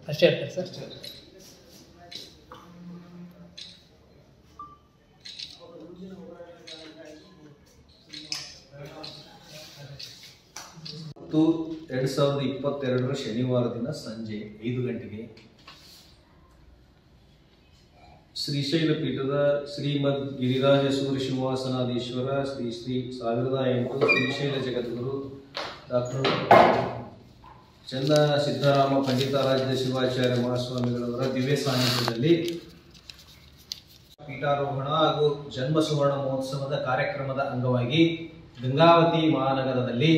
ಅಷ್ಟೇ ಹೇಳ್ತಾರೆ ಸರ್ ಹತ್ತು ಎರಡು ಸಾವಿರದ ಇಪ್ಪತ್ತೆರಡರ ಶನಿವಾರ ದಿನ ಸಂಜೆ ಐದು ಗಂಟೆಗೆ ಶ್ರೀಶೈಲ ಪೀಠದ ಶ್ರೀಮದ್ ಗಿರಿರಾಜ ಸೂರ್ಯ ಸಿಂಹಾಸನಾಧೀಶ್ವರ ಶ್ರೀ ಶ್ರೀ ಸಾವಿರದ ಎಂಟು ಶ್ರೀಶೈಲ ಜಗದ್ಗುರು ಡಾಕ್ಟರ್ ಚಂದ ಸಿದ್ದರಾಮ ಪಂಡಿತಾರಾಧ್ಯ ಶಿವಾಚಾರ್ಯ ಮಹಾಸ್ವಾಮಿಗಳವರ ದಿವ್ಯ ಸಾನ್ನಿಧ್ಯದಲ್ಲಿ ಪೀಠಾರೋಹಣ ಹಾಗೂ ಜನ್ಮ ಸುವರ್ಣ ಮಹೋತ್ಸವದ ಕಾರ್ಯಕ್ರಮದ ಅಂಗವಾಗಿ ಗಂಗಾವತಿ ಮಹಾನಗರದಲ್ಲಿ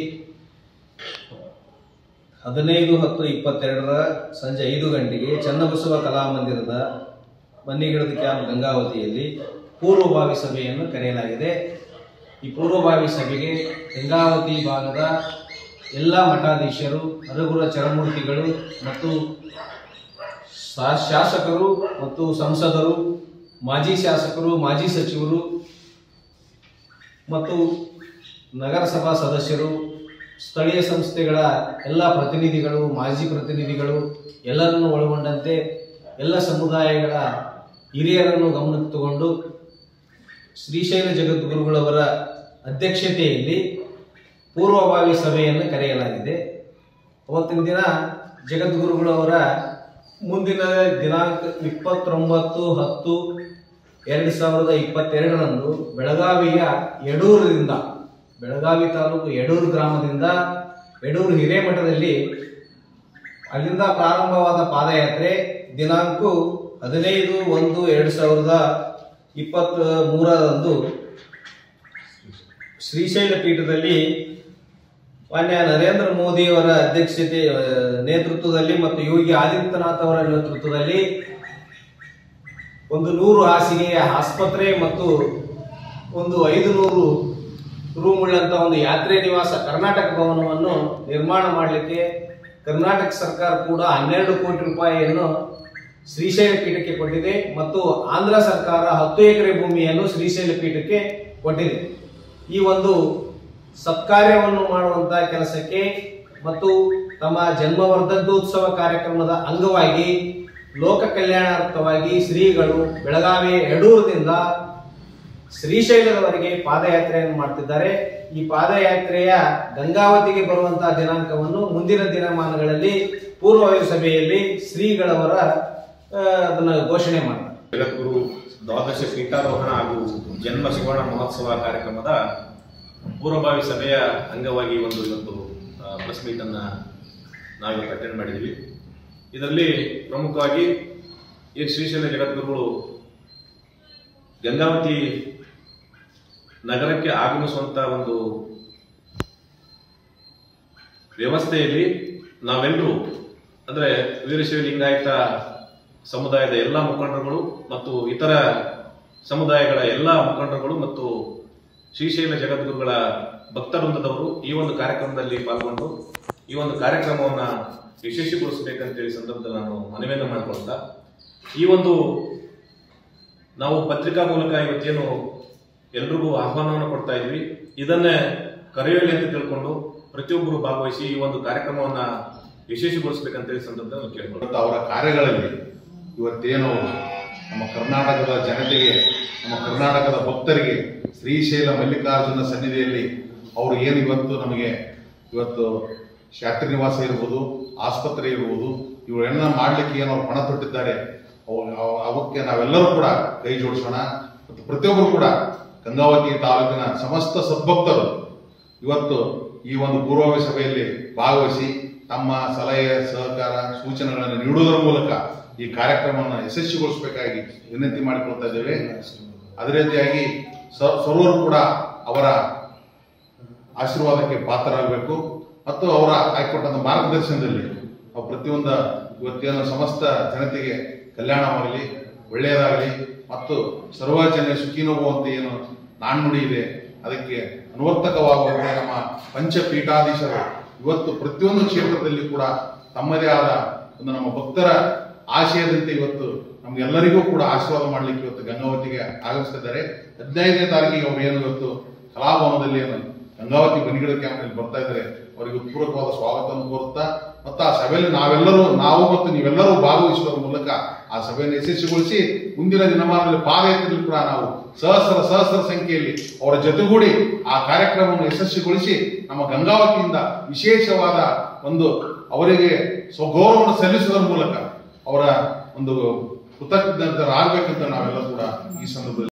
ಹದಿನೈದು ಹತ್ತು ಇಪ್ಪತ್ತೆರಡರ ಸಂಜೆ ಐದು ಗಂಟೆಗೆ ಚನ್ನಬಸವ ಕಲಾಮಂದಿರದ ಬನ್ನಿಗಿಡದ ಕ್ಯಾಂಪ್ ಗಂಗಾವತಿಯಲ್ಲಿ ಪೂರ್ವಭಾವಿ ಸಭೆಯನ್ನು ಕರೆಯಲಾಗಿದೆ ಈ ಪೂರ್ವಭಾವಿ ಸಭೆಗೆ ಗಂಗಾವತಿ ಭಾಗದ ಎಲ್ಲ ಮಠಾಧೀಶರು ಹರಗುರ ಚರಮೂರ್ತಿಗಳು ಮತ್ತು ಶಾ- ಶಾಸಕರು ಮತ್ತು ಸಂಸದರು ಮಾಜಿ ಶಾಸಕರು ಮಾಜಿ ಸಚಿವರು ಮತ್ತು ನಗರಸಭಾ ಸದಸ್ಯರು ಸ್ಥಳೀಯ ಸಂಸ್ಥೆಗಳ ಎಲ್ಲ ಪ್ರತಿನಿಧಿಗಳು ಮಾಜಿ ಪ್ರತಿನಿಧಿಗಳು ಎಲ್ಲರನ್ನು ಒಳಗೊಂಡಂತೆ ಎಲ್ಲ ಸಮುದಾಯಗಳ ಹಿರಿಯರನ್ನು ಗಮನಕ್ಕೆ ತಗೊಂಡು ಶ್ರೀಶೈಲ ಜಗದ್ಗುರುಗಳವರ ಅಧ್ಯಕ್ಷತೆಯಲ್ಲಿ ಪೂರ್ವಭಾವಿ ಸಭೆಯನ್ನು ಕರೆಯಲಾಗಿದೆ ಅವತ್ತಿನ ದಿನ ಜಗದ್ಗುರುಗಳವರ ಮುಂದಿನ ದಿನಾಂಕ ಇಪ್ಪತ್ತೊಂಬತ್ತು ಹತ್ತು ಎರಡು ಸಾವಿರದ ಇಪ್ಪತ್ತೆರಡರಂದು ಬೆಳಗಾವಿಯ ಯಡೂರಿನಿಂದ ಬೆಳಗಾವಿ ತಾಲೂಕು ಯಡೂರು ಗ್ರಾಮದಿಂದ ಯಡೂರು ಹಿರೇಮಠದಲ್ಲಿ ಅಲ್ಲಿಂದ ಪ್ರಾರಂಭವಾದ ಪಾದಯಾತ್ರೆ ದಿನಾಂಕ ಹದಿನೈದು ಒಂದು ಎರಡು ಸಾವಿರದ ಇಪ್ಪತ್ತ್ ಮೂರರಂದು ಶ್ರೀಶೈಲ ಪೀಠದಲ್ಲಿ ಮಾನ್ಯ ನರೇಂದ್ರ ಮೋದಿಯವರ ಅಧ್ಯಕ್ಷತೆ ಆ, ನೇತೃತ್ವದಲ್ಲಿ ಮತ್ತು ಯೋಗಿ ಆದಿತ್ಯನಾಥ್ ಅವರ ನೇತೃತ್ವದಲ್ಲಿ ಒಂದು ನೂರು ಹಾಸಿಗೆಯ ಆಸ್ಪತ್ರೆ ಮತ್ತು ಒಂದು ಐದು ನೂರು ರೂಮ್ ಉಳ್ಳಂತ ಒಂದು ಯಾತ್ರೆ ನಿವಾಸ ಕರ್ನಾಟಕ ಭವನವನ್ನು ನಿರ್ಮಾಣ ಮಾಡಲಿಕ್ಕೆ ಕರ್ನಾಟಕ ಸರ್ಕಾರ ಕೂಡ ಹನ್ನೆರಡು ಕೋಟಿ ರೂಪಾಯಿಯನ್ನು ಶ್ರೀಶೈಲ ಪೀಠಕ್ಕೆ ಕೊಟ್ಟಿದೆ ಮತ್ತು ಆಂಧ್ರ ಸರ್ಕಾರ ಹತ್ತು ಎಕರೆ ಭೂಮಿಯನ್ನು ಶ್ರೀಶೈಲ ಪೀಠಕ್ಕೆ ಕೊಟ್ಟಿದೆ ಈ ಒಂದು ಸತ್ಕಾರ್ಯವನ್ನು ಮಾಡುವಂತಹ ಕೆಲಸಕ್ಕೆ ಮತ್ತು ತಮ್ಮ ಜನ್ಮ ವರ್ಧಂತೋತ್ಸವ ಕಾರ್ಯಕ್ರಮದ ಅಂಗವಾಗಿ ಲೋಕ ಕಲ್ಯಾಣಾರ್ಥವಾಗಿ ಶ್ರೀಗಳು ಬೆಳಗಾವಿ ಯಡೂರದಿಂದ ಶ್ರೀಶೈಲದವರೆಗೆ ಪಾದಯಾತ್ರೆಯನ್ನು ಮಾಡ್ತಿದ್ದಾರೆ ಈ ಪಾದಯಾತ್ರೆಯ ಗಂಗಾವತಿಗೆ ಬರುವಂತಹ ದಿನಾಂಕವನ್ನು ಮುಂದಿನ ದಿನಮಾನಗಳಲ್ಲಿ ಪೂರ್ವವಾಯು ಸಭೆಯಲ್ಲಿ ಶ್ರೀಗಳವರ ಆ, ಅದನ್ನ ಘೋಷಣೆ ಮಾಡ್ತಾರೆ ಜಗದ್ಗುರು ದ್ವಾದಶ ಪೀಠಾರೋಹಣ ಹಾಗೂ ಜನ್ಮ ಸುವರ್ಣ ಮಹೋತ್ಸವ ಕಾರ್ಯಕ್ರಮದ ಪೂರ್ವಭಾವಿ ಸಭೆಯ ಅಂಗವಾಗಿ ಒಂದು ಇವತ್ತು ಪ್ರೆಸ್ ಮೀಟ್ ಅನ್ನ ನಾವಿವತ್ತು ಅಟೆಂಡ್ ಮಾಡಿದ್ದೀವಿ ಇದರಲ್ಲಿ ಪ್ರಮುಖವಾಗಿ ಈ ಶ್ರೀಶೈಲ ಜಗದ್ಗುರುಗಳು ಗಂಗಾವತಿ ನಗರಕ್ಕೆ ಆಗಮಿಸುವಂತ ಒಂದು ವ್ಯವಸ್ಥೆಯಲ್ಲಿ ನಾವೆಲ್ಲರೂ ಅಂದ್ರೆ ವೀರಶೈವ ಲಿಂಗಾಯತ ಸಮುದಾಯದ ಎಲ್ಲ ಮುಖಂಡರುಗಳು ಮತ್ತು ಇತರ ಸಮುದಾಯಗಳ ಎಲ್ಲ ಮುಖಂಡರುಗಳು ಮತ್ತು ಶ್ರೀಶೈಲ ಜಗದ್ಗುರುಗಳ ಭಕ್ತವೃಂದದವರು ಈ ಒಂದು ಕಾರ್ಯಕ್ರಮದಲ್ಲಿ ಪಾಲ್ಗೊಂಡು ಈ ಒಂದು ಕಾರ್ಯಕ್ರಮವನ್ನ ಯಶಸ್ವಿಗೊಳಿಸಬೇಕಂತೇಳಿ ಸಂದರ್ಭದಲ್ಲಿ ನಾನು ಮನವಿಯನ್ನು ಮಾಡಿಕೊಳ್ತಾ ಈ ಒಂದು ನಾವು ಪತ್ರಿಕಾ ಮೂಲಕ ಇವತ್ತೇನು ಎಲ್ರಿಗೂ ಆಹ್ವಾನವನ್ನು ಕೊಡ್ತಾ ಇದ್ವಿ ಇದನ್ನೇ ಕರೆಯುವಲ್ಲಿ ಅಂತ ತಿಳ್ಕೊಂಡು ಪ್ರತಿಯೊಬ್ಬರು ಭಾಗವಹಿಸಿ ಈ ಒಂದು ಕಾರ್ಯಕ್ರಮವನ್ನ ಯಶಸ್ವಿಗೊಳಿಸಬೇಕಂತೇಳಿ ಸಂದರ್ಭದಲ್ಲಿ ನಾನು ಕೇಳ್ಕೊಳ್ತೀನಿ ಇವತ್ತು ಅವರ ಕಾರ್ಯಗಳಲ್ಲಿ ಇವತ್ತೇನು ನಮ್ಮ ಕರ್ನಾಟಕದ ಜನತೆಗೆ ನಮ್ಮ ಕರ್ನಾಟಕದ ಭಕ್ತರಿಗೆ ಶ್ರೀಶೈಲ ಮಲ್ಲಿಕಾರ್ಜುನ ಸನ್ನಿಧಿಯಲ್ಲಿ ಅವರು ಏನು ಇವತ್ತು ನಮಗೆ ಇವತ್ತು ಶಾಸ್ತ್ರಿ ನಿವಾಸ ಇರ್ಬೋದು ಆಸ್ಪತ್ರೆ ಇರ್ಬೋದು ಇವುಗಳನ್ನ ಮಾಡಲಿಕ್ಕೆ ಏನು ಅವ್ರು ಪಣ ತೊಟ್ಟಿದ್ದಾರೆ ಅವು ಅವ- ಅವಕ್ಕೆ ನಾವೆಲ್ಲರೂ ಕೂಡ ಕೈ ಜೋಡಿಸೋಣ ಮತ್ತು ಪ್ರತಿಯೊಬ್ಬರು ಕೂಡ ಗಂಗಾವತಿ ತಾಲೂಕಿನ ಸಮಸ್ತ ಸದ್ಭಕ್ತರು ಇವತ್ತು ಈ ಒಂದು ಪೂರ್ವಭಾವಿ ಸಭೆಯಲ್ಲಿ ಭಾಗವಹಿಸಿ ತಮ್ಮ ಸಲಹೆ ಸಹಕಾರ ಸೂಚನೆಗಳನ್ನು ನೀಡುವುದರ ಮೂಲಕ ಈ ಕಾರ್ಯಕ್ರಮವನ್ನು ಯಶಸ್ವಿಗೊಳಿಸಬೇಕಾಗಿ ವಿನಂತಿ ಮಾಡಿಕೊಳ್ತಾ ಇದ್ದೇವೆ ಅದೇ ರೀತಿಯಾಗಿ ಸ- ಸರ್ವರು ಕೂಡ ಅವರ ಆಶೀರ್ವಾದಕ್ಕೆ ಪಾತ್ರರಾಗಬೇಕು ಮತ್ತು ಅವರ ಆಯ್ಕೊಟ್ಟಂತ ಮಾರ್ಗದರ್ಶನದಲ್ಲಿ ನಾವು ಪ್ರತಿಯೊಂದು ಇವತ್ತೇನು ಸಮಸ್ತ ಜನತೆಗೆ ಕಲ್ಯಾಣವಾಗಲಿ ಒಳ್ಳೆಯದಾಗಲಿ ಮತ್ತು ಸರ್ವ ಜನ ಸುಖಿನೋವು ಅಂತ ಏನು ನಾಣ್ಣುಡಿ ಇದೆ ಅದಕ್ಕೆ ಅನ್ವರ್ತಕವಾಗುವಂತೆ ನಮ್ಮ ಪಂಚಪೀಠಾಧೀಶರು ಇವತ್ತು ಪ್ರತಿಯೊಂದು ಕ್ಷೇತ್ರದಲ್ಲಿ ಕೂಡ ತಮ್ಮದೇ ಆದ ಒಂದು ನಮ್ಮ ಭಕ್ತರ ಆಶಯದಂತೆ ಇವತ್ತು ನಮ್ಗೆಲ್ಲರಿಗೂ ಕೂಡ ಆಶೀರ್ವಾದ ಮಾಡಲಿಕ್ಕೆ ಇವತ್ತು ಗಂಗಾವತಿಗೆ ಆಗಮಿಸ್ತಿದ್ದಾರೆ ಹದಿನೈದನೇ ತಾರೀಕಿಗೆ ಅವರು ಏನು ಇವತ್ತು ಕಲಾಭವನದಲ್ಲಿ ಏನು ಗಂಗಾವತಿ ಬನಿಗಿಡ ಕ್ಯಾಂಪ್ನಲ್ಲಿ ಬರ್ತಾ ಇದ್ದಾರೆ ಅವರಿಗೆ ಪೂರಕವಾದ ಸ್ವಾಗತವನ್ನು ಕೋರುತ್ತಾ ಮತ್ತು ಆ ಸಭೆಯಲ್ಲಿ ನಾವೆಲ್ಲರೂ ನಾವು ಮತ್ತು ನೀವೆಲ್ಲರೂ ಭಾಗವಹಿಸುವುದರ ಮೂಲಕ ಆ ಸಭೆಯನ್ನು ಯಶಸ್ವಿಗೊಳಿಸಿ ಮುಂದಿನ ದಿನಮಾನದಲ್ಲಿ ಪಾದಯಾತ್ರೆಯಲ್ಲಿ ಕೂಡ ನಾವು ಸಹಸ್ರ ಸಹಸ್ರ ಸಂಖ್ಯೆಯಲ್ಲಿ ಅವರ ಜೊತೆಗೂಡಿ ಆ ಕಾರ್ಯಕ್ರಮವನ್ನು ಯಶಸ್ವಿಗೊಳಿಸಿ ನಮ್ಮ ಗಂಗಾವತಿಯಿಂದ ವಿಶೇಷವಾದ ಒಂದು ಅವರಿಗೆ ಸ್ವಗೌರವವನ್ನು ಸಲ್ಲಿಸುವುದರ ಮೂಲಕ ಅವರ ಒಂದು ಕೃತಜ್ಞರಾಗಬೇಕಂತ ನಾವೆಲ್ಲ ಕೂಡ ಈ ಸಂದರ್ಭದಲ್ಲಿ